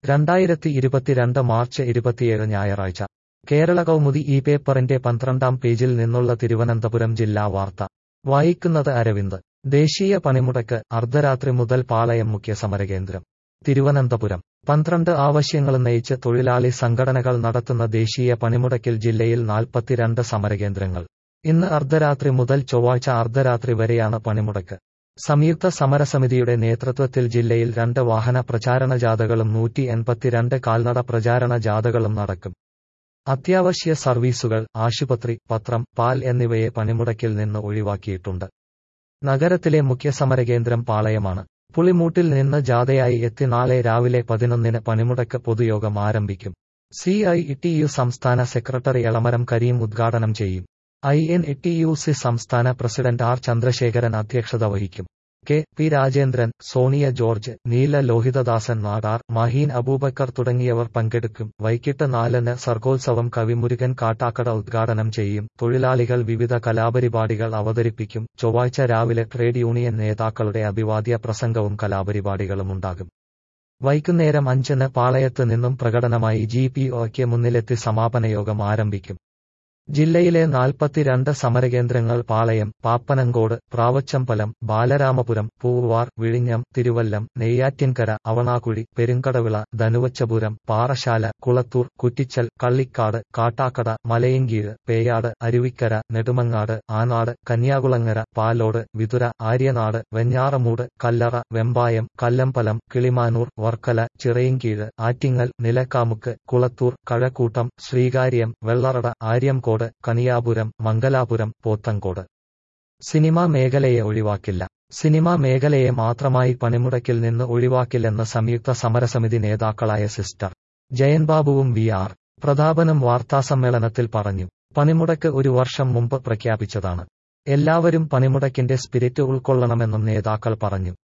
രണ്ടായിരത്തി ഇരുപത്തിരണ്ട് മാർച്ച് ഇരുപത്തിയേഴ് ഞായറാഴ്ച കേരള കൗമുദി ഈ പേപ്പറിന്റെ പന്ത്രണ്ടാം പേജിൽ നിന്നുള്ള തിരുവനന്തപുരം ജില്ലാ വാർത്ത വായിക്കുന്നത് അരവിന്ദ് ദേശീയ പണിമുടക്ക് അർദ്ധരാത്രി മുതൽ പാളയം മുഖ്യ സമരകേന്ദ്രം തിരുവനന്തപുരം പന്ത്രണ്ട് ആവശ്യങ്ങൾ ഉന്നയിച്ച് തൊഴിലാളി സംഘടനകൾ നടത്തുന്ന ദേശീയ പണിമുടക്കിൽ ജില്ലയിൽ നാൽപ്പത്തിരണ്ട് സമരകേന്ദ്രങ്ങൾ ഇന്ന് അർദ്ധരാത്രി മുതൽ ചൊവ്വാഴ്ച അർദ്ധരാത്രി വരെയാണ് പണിമുടക്ക് സംയുക്ത സമരസമിതിയുടെ നേതൃത്വത്തിൽ ജില്ലയിൽ രണ്ട് വാഹന പ്രചാരണ ജാഥകളും നൂറ്റി എൺപത്തിരണ്ട് കാൽനട പ്രചാരണ ജാഥകളും നടക്കും അത്യാവശ്യ സർവീസുകൾ ആശുപത്രി പത്രം പാൽ എന്നിവയെ പണിമുടക്കിൽ നിന്ന് ഒഴിവാക്കിയിട്ടുണ്ട് നഗരത്തിലെ മുഖ്യ സമരകേന്ദ്രം പാളയമാണ് പുളിമൂട്ടിൽ നിന്ന് ജാഥയായി എത്തി നാളെ രാവിലെ പതിനൊന്നിന് പണിമുടക്ക് പൊതുയോഗം ആരംഭിക്കും സി ഐ ടി യു സംസ്ഥാന സെക്രട്ടറി എളമരം കരീം ഉദ്ഘാടനം ചെയ്യും I N T U C സംസ്ഥാന പ്രസിഡന്റ് ആർ ചന്ദ്രശേഖരൻ അധ്യക്ഷത വഹിക്കും കെ പി രാജേന്ദ്രൻ സോണിയ ജോർജ് നീല ലോഹിതദാസൻ നാടാർ മഹീൻ അബൂബക്കർ തുടങ്ങിയവർ പങ്കെടുക്കും വൈകിട്ട് നാലിന് സർഗോത്സവം കവിമുരുകൻ കാട്ടാക്കട ഉദ്ഘാടനം ചെയ്യും തൊഴിലാളികൾ വിവിധ കലാപരിപാടികൾ അവതരിപ്പിക്കും ചൊവ്വാഴ്ച രാവിലെ ട്രേഡ് യൂണിയൻ നേതാക്കളുടെ അഭിവാദ്യ പ്രസംഗവും കലാപരിപാടികളും ഉണ്ടാകും വൈകുന്നേരം അഞ്ചിന് പാളയത്ത് നിന്നും പ്രകടനമായി ജി പി ഒക്ക് മുന്നിലെത്തി സമാപന യോഗം ആരംഭിക്കും ജില്ലയിലെ നാൽപ്പത്തിരണ്ട് സമരകേന്ദ്രങ്ങൾ പാളയം പാപ്പനങ്കോട് പ്രാവച്ചമ്പലം ബാലരാമപുരം പൂവാർ വിഴിഞ്ഞം തിരുവല്ലം നെയ്യാറ്റിൻകര അവണാകുഴി പെരുങ്കടവിള ധനുവച്ചപുരം പാറശാല കുളത്തൂർ കുറ്റിച്ചൽ കള്ളിക്കാട് കാട്ടാക്കട മലയങ്കീഴ് പേയാട് അരുവിക്കര നെടുമങ്ങാട് ആനാട് കന്യാകുളങ്ങര പാലോട് വിതുര ആര്യനാട് വെഞ്ഞാറമൂട് കല്ലറ വെമ്പായം കല്ലമ്പലം കിളിമാനൂർ വർക്കല ചിറയിൻകീഴ് ആറ്റിങ്ങൽ നിലക്കാമുക്ക് കുളത്തൂർ കഴക്കൂട്ടം ശ്രീകാര്യം വെള്ളറട ആര്യംകോട് കണിയാപുരം മംഗലാപുരം പോത്തങ്കോട് സിനിമാ മേഖലയെ ഒഴിവാക്കില്ല സിനിമാ മേഖലയെ മാത്രമായി പണിമുടക്കിൽ നിന്ന് ഒഴിവാക്കില്ലെന്ന് സംയുക്ത സമരസമിതി നേതാക്കളായ സിസ്റ്റർ ജയൻബാബുവും വി ആർ പ്രതാപനും വാർത്താസമ്മേളനത്തിൽ പറഞ്ഞു പണിമുടക്ക് ഒരു വർഷം മുമ്പ് പ്രഖ്യാപിച്ചതാണ് എല്ലാവരും പണിമുടക്കിന്റെ സ്പിരിറ്റ് ഉൾക്കൊള്ളണമെന്നും നേതാക്കൾ പറഞ്ഞു